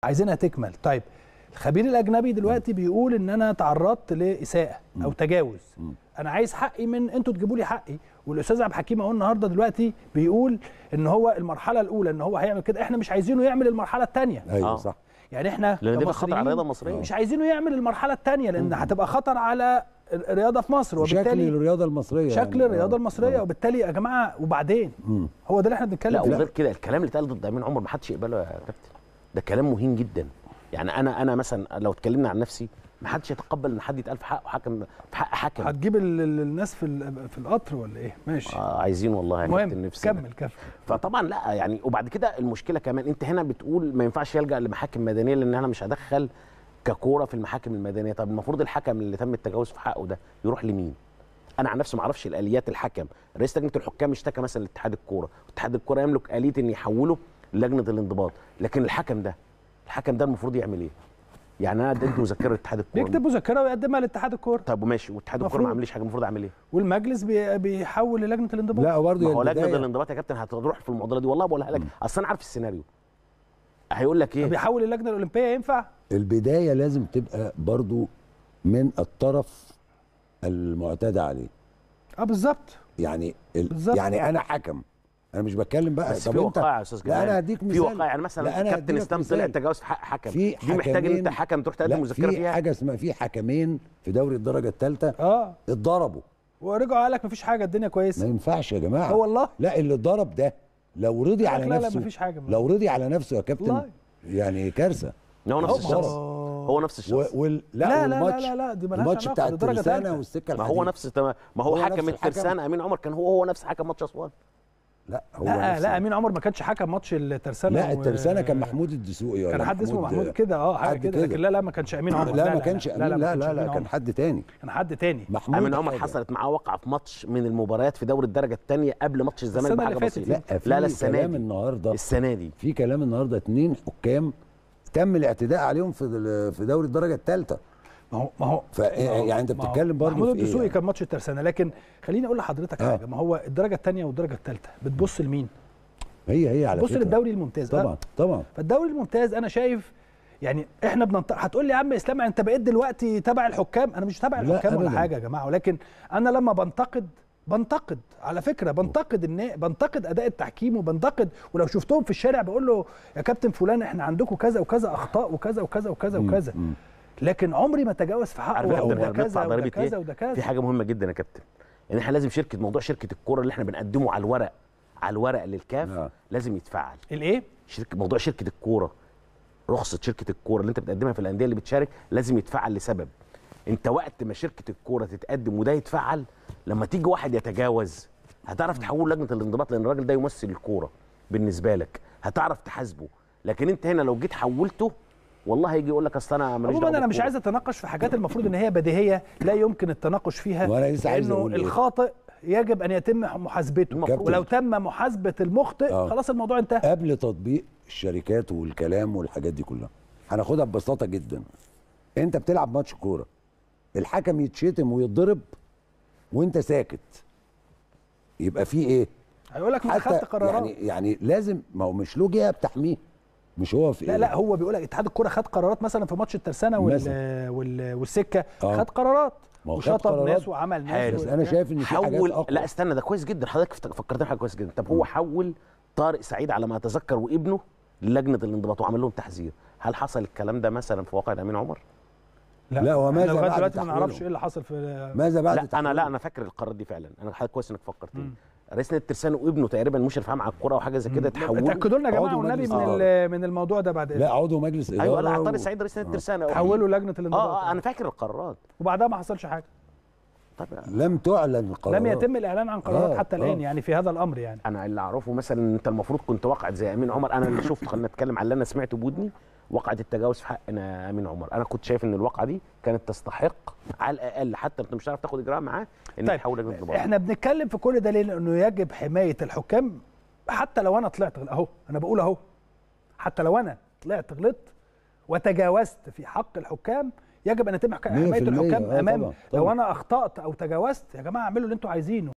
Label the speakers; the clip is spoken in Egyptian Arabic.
Speaker 1: عايزينها تكمل طيب الخبير الاجنبي دلوقتي بيقول ان انا تعرضت لاساءه او تجاوز انا عايز حقي من انتوا تجيبوا لي حقي والاستاذ عبد الحكيم اهو النهارده دلوقتي بيقول ان هو المرحله الاولى ان هو هيعمل كده احنا مش عايزينه يعمل المرحله الثانيه
Speaker 2: ايوه
Speaker 3: آه.
Speaker 2: صح
Speaker 1: يعني احنا
Speaker 3: لان ده خطر
Speaker 1: كمصريين
Speaker 3: على الرياضه المصريه
Speaker 1: مش عايزينه يعمل المرحله الثانيه لان هتبقى خطر على الرياضه في مصر
Speaker 2: شكل
Speaker 1: وبالتالي
Speaker 2: الرياضه المصريه
Speaker 1: شكل
Speaker 2: يعني.
Speaker 1: الرياضه
Speaker 2: آه.
Speaker 1: المصريه
Speaker 2: آه.
Speaker 1: وبالتالي يا جماعه وبعدين هو ده اللي احنا بنتكلم
Speaker 3: لا
Speaker 1: فيه
Speaker 3: وغير كده الكلام اللي اتقال ضد امين عمر ما حدش يقبله يا كابتن ده كلام مهين جدا يعني انا انا مثلا لو اتكلمنا عن نفسي ما حدش يتقبل ان حد يتقال في حقه حكم في حق حكم
Speaker 1: هتجيب ال- ال- الناس في ال- في القطر ولا ايه ماشي
Speaker 3: آه عايزين والله يا كابتن
Speaker 1: المهم
Speaker 3: نفسنا
Speaker 1: كمل كمل
Speaker 3: فطبعا لا يعني وبعد كده المشكله كمان انت هنا بتقول ما ينفعش يلجا لمحاكم مدنيه لان انا مش هدخل ككوره في المحاكم المدنيه طب المفروض الحكم اللي تم التجاوز في حقه ده يروح لمين انا عن نفسي ما اعرفش الاليات الحكم رئيس لجنه الحكام اشتكى مثلا لاتحاد الكوره اتحاد الكوره يملك اليه ان يحوله لجنه الانضباط لكن الحكم ده الحكم ده المفروض يعمل ايه يعني انا اديت مذكره لاتحاد الكوره
Speaker 1: بيكتب مذكره ويقدمها لاتحاد الكوره
Speaker 3: طب وماشي واتحاد الكوره ما
Speaker 1: مفروض.
Speaker 3: عمليش حاجه المفروض اعمل ايه
Speaker 1: والمجلس بي- بيحول للجنه الانضباط
Speaker 2: لا برضه
Speaker 3: ما هو لجنه
Speaker 2: البداية-
Speaker 3: الانضباط يا كابتن هتروح في المعضله دي والله بقولها لك اصل انا عارف السيناريو هيقول لك ايه
Speaker 1: بيحول اللجنه الاولمبيه ينفع
Speaker 2: البدايه لازم تبقى برضو من الطرف المعتدى عليه
Speaker 1: اه بالظبط
Speaker 2: يعني ال...
Speaker 1: بالظبط.
Speaker 2: يعني انا حكم انا مش بتكلم بقى
Speaker 3: بس في وقائع يا استاذ
Speaker 2: لا
Speaker 3: جمال
Speaker 2: انا هديك مثال
Speaker 3: في وقائع يعني مثلا
Speaker 2: لا، أنا
Speaker 3: كابتن
Speaker 2: هديلك
Speaker 3: اسلام طلع
Speaker 2: مثال.
Speaker 3: تجاوز في حق حكم
Speaker 2: في
Speaker 3: دي محتاج ان
Speaker 2: حكمين-
Speaker 3: انت حكم تروح تقدم
Speaker 2: لا
Speaker 3: مذكره
Speaker 2: في
Speaker 3: فيها
Speaker 2: حاجه اسمها في حكمين في دوري الدرجه الثالثه
Speaker 1: اه
Speaker 2: اتضربوا
Speaker 1: ورجعوا قال لك مفيش حاجه الدنيا
Speaker 2: ما
Speaker 1: كويسه
Speaker 2: ينفعش يا جماعه
Speaker 1: اه والله
Speaker 2: لا اللي اتضرب ده لو رضي
Speaker 1: لا،
Speaker 2: على
Speaker 1: لا، لا،
Speaker 2: نفسه
Speaker 1: مفيش حاجة.
Speaker 2: لو رضي على نفسه يا كابتن
Speaker 1: والله.
Speaker 2: يعني كارثه
Speaker 3: هو نفس
Speaker 1: هو-
Speaker 3: الشخص هو نفس
Speaker 2: و...
Speaker 3: الشخص
Speaker 2: وال...
Speaker 1: لا،
Speaker 2: لا,
Speaker 1: لا، لا،
Speaker 2: والماتش
Speaker 1: لا، لا، دي ملهاش
Speaker 2: الماتش
Speaker 1: علاقة،
Speaker 2: بتاع
Speaker 1: دي درجة
Speaker 2: الترسانه
Speaker 1: تالتة.
Speaker 2: والسكه
Speaker 3: ما
Speaker 2: الحديد
Speaker 3: هو نفس تمام ما هو,
Speaker 2: هو
Speaker 3: حكم
Speaker 2: نفس الحكم.
Speaker 3: الترسانه امين عمر كان هو هو نفس حكم ماتش اسوان
Speaker 2: لا هو
Speaker 1: لا
Speaker 2: نفس
Speaker 1: لا امين عمر ما كانش حكم ماتش الترسانه
Speaker 2: لا
Speaker 1: و-
Speaker 2: الترسانه كان محمود الدسوقي ولا
Speaker 1: كان حد اسمه محمود كده اه حاجه
Speaker 2: حد
Speaker 1: كده
Speaker 2: كده.
Speaker 1: لكن لا لا ما كانش امين عمر
Speaker 2: لا ما كانش
Speaker 1: لا
Speaker 2: امين لا
Speaker 1: ما
Speaker 2: لا
Speaker 1: كانش
Speaker 2: لا,
Speaker 1: أمين
Speaker 2: كان
Speaker 1: عمر.
Speaker 2: حد تاني
Speaker 1: كان حد تاني
Speaker 2: محمود
Speaker 3: امين عمر
Speaker 2: حاجة.
Speaker 3: حصلت معاه وقعه في ماتش من المباريات في دوري الدرجه الثانيه قبل ماتش الزمالك
Speaker 1: السنة
Speaker 3: بحاجه
Speaker 1: اللي فاتت
Speaker 3: بسيطه
Speaker 2: لا في
Speaker 3: لا لا السنه
Speaker 2: كلام
Speaker 3: دي
Speaker 2: النهارده
Speaker 3: السنه دي
Speaker 2: في كلام النهارده اتنين حكام تم الاعتداء عليهم في ال- في دوري الدرجه الثالثه
Speaker 1: ما هو ما هو
Speaker 2: ف يعني انت
Speaker 1: ما هو
Speaker 2: بتتكلم برضه
Speaker 1: محمود
Speaker 2: في ايه
Speaker 1: الدسوقي
Speaker 2: يعني؟
Speaker 1: كان ماتش الترسانه لكن خليني اقول لحضرتك
Speaker 2: آه.
Speaker 1: حاجه ما هو الدرجه الثانيه والدرجه الثالثه بتبص لمين؟
Speaker 2: هي هي على
Speaker 1: بص
Speaker 2: فكره
Speaker 1: للدوري الممتاز آه.
Speaker 2: طبعا طبعا
Speaker 1: فالدوري الممتاز انا شايف يعني احنا بننط... هتقول لي يا عم اسلام انت بقيت دلوقتي تبع الحكام انا مش تبع
Speaker 2: لا
Speaker 1: الحكام ولا
Speaker 2: أبداً.
Speaker 1: حاجه يا جماعه ولكن انا لما بنتقد بنتقد على فكره بنتقد النا... بنتقد اداء التحكيم وبنتقد ولو شفتهم في الشارع بقول له يا كابتن فلان احنا عندكم كذا وكذا اخطاء وكذا وكذا وكذا وكذا لكن عمري ما تجاوز في
Speaker 3: عارف
Speaker 1: حقه
Speaker 3: يا
Speaker 1: وده
Speaker 3: كابتن احنا
Speaker 1: كذا
Speaker 3: بندفع
Speaker 1: وده
Speaker 3: ضريبه
Speaker 1: كذا
Speaker 3: ايه
Speaker 1: وده كذا
Speaker 3: في حاجه مهمه جدا يا كابتن ان احنا لازم شركه موضوع شركه الكوره اللي احنا بنقدمه على الورق على الورق للكاف
Speaker 2: آه.
Speaker 3: لازم يتفعل
Speaker 1: الايه؟
Speaker 3: شركه موضوع شركه الكوره رخصه شركه الكوره اللي انت بتقدمها في الانديه اللي بتشارك لازم يتفعل لسبب انت وقت ما شركه الكوره تتقدم وده يتفعل لما تيجي واحد يتجاوز هتعرف تحول لجنه الانضباط لان الراجل ده يمثل الكوره بالنسبه لك هتعرف تحاسبه لكن انت هنا لو جيت حولته والله هيجي يقول لك اصل انا ماليش
Speaker 1: عموما
Speaker 3: دعوة
Speaker 1: انا مش
Speaker 3: بالكورة.
Speaker 1: عايز اتناقش في حاجات المفروض ان هي بديهيه لا يمكن التناقش فيها
Speaker 2: وأنا لسه عايز
Speaker 1: لانه
Speaker 2: أقول إيه؟
Speaker 1: الخاطئ يجب ان يتم محاسبته
Speaker 3: المفروض.
Speaker 1: ولو تم محاسبه المخطئ
Speaker 2: آه.
Speaker 1: خلاص الموضوع انتهى
Speaker 2: قبل تطبيق الشركات والكلام والحاجات دي كلها هناخدها ببساطه جدا انت بتلعب ماتش كوره الحكم يتشتم ويتضرب وانت ساكت يبقى في ايه
Speaker 1: هيقول لك ما اخدت قرارات
Speaker 2: يعني يعني لازم ما هو مش له جهه بتحميه مش هو في
Speaker 1: لا
Speaker 2: إيه؟
Speaker 1: لا هو بيقول لك اتحاد الكوره خد قرارات مثلا في ماتش الترسانه وال...
Speaker 2: مثلا.
Speaker 1: وال... والسكه
Speaker 2: آه.
Speaker 1: خد قرارات
Speaker 2: ما هو خد
Speaker 1: وشطب
Speaker 2: قرارات.
Speaker 1: ناس وعمل ناس
Speaker 3: حلو.
Speaker 2: بس
Speaker 1: و-
Speaker 2: انا شايف ان في حاجات
Speaker 3: حول
Speaker 2: اقوى
Speaker 3: لا استنى ده كويس جدا حضرتك فت- فكرتني حاجه كويس جدا طب هو حول طارق سعيد على ما اتذكر وابنه لجنه الانضباط وعمل لهم تحذير هل حصل الكلام ده مثلا في واقع امين عمر
Speaker 2: لا، وماذا
Speaker 1: إحنا لغايه
Speaker 2: بعد
Speaker 1: دلوقتي ما
Speaker 2: تحويله؟
Speaker 1: نعرفش ايه اللي حصل في
Speaker 2: ماذا بعد
Speaker 3: لا انا
Speaker 2: تحويله؟
Speaker 3: لا انا فاكر القرارات دي فعلا انا حضرتك كويس انك فكرتني رئيس نادي الترسانة وابنه تقريبا مشرف عام على الكوره او حاجه زي كده تحولوا
Speaker 1: اتاكدوا لنا يا جماعه
Speaker 2: عضو
Speaker 1: والنبي
Speaker 2: مجلس
Speaker 1: من
Speaker 2: إدارة.
Speaker 1: ال- من الموضوع ده بعد
Speaker 2: لا
Speaker 1: إذنك.
Speaker 2: عضو مجلس اداره
Speaker 3: ايوه لا
Speaker 2: و-
Speaker 3: طارق سعيد رئيس نادي الترسانة
Speaker 1: حولوا لجنه الانضباط
Speaker 3: اه اه انا فاكر القرارات
Speaker 1: وبعدها ما حصلش حاجه
Speaker 3: طب
Speaker 2: لم تعلن القرارات
Speaker 1: لم يتم الاعلان عن قرارات
Speaker 2: آه،
Speaker 1: حتى الان
Speaker 2: آه.
Speaker 1: يعني في هذا الامر يعني
Speaker 3: انا اللي اعرفه مثلا ان انت المفروض كنت وقعت زي امين عمر انا اللي شفت خلينا نتكلم على اللي انا سمعته بودني وقعت التجاوز في حق أنا امين عمر انا كنت شايف ان الواقعه دي كانت تستحق على الاقل حتى انت مش هتعرف تاخد اجراء معاه ان
Speaker 1: طيب
Speaker 3: تحول لجنه انضباط
Speaker 1: احنا بنتكلم في كل ده ليه لانه يجب حمايه الحكام حتى لو انا طلعت غل- اهو انا بقول اهو حتى لو انا طلعت غلطت وتجاوزت في حق الحكام يجب ان يتم حك-
Speaker 2: مية في
Speaker 1: حمايه
Speaker 2: المية.
Speaker 1: الحكام
Speaker 2: آه،
Speaker 1: امام
Speaker 2: طبعاً،
Speaker 1: لو
Speaker 2: طبعاً.
Speaker 1: انا اخطات او تجاوزت يا جماعه اعملوا اللي انتوا عايزينه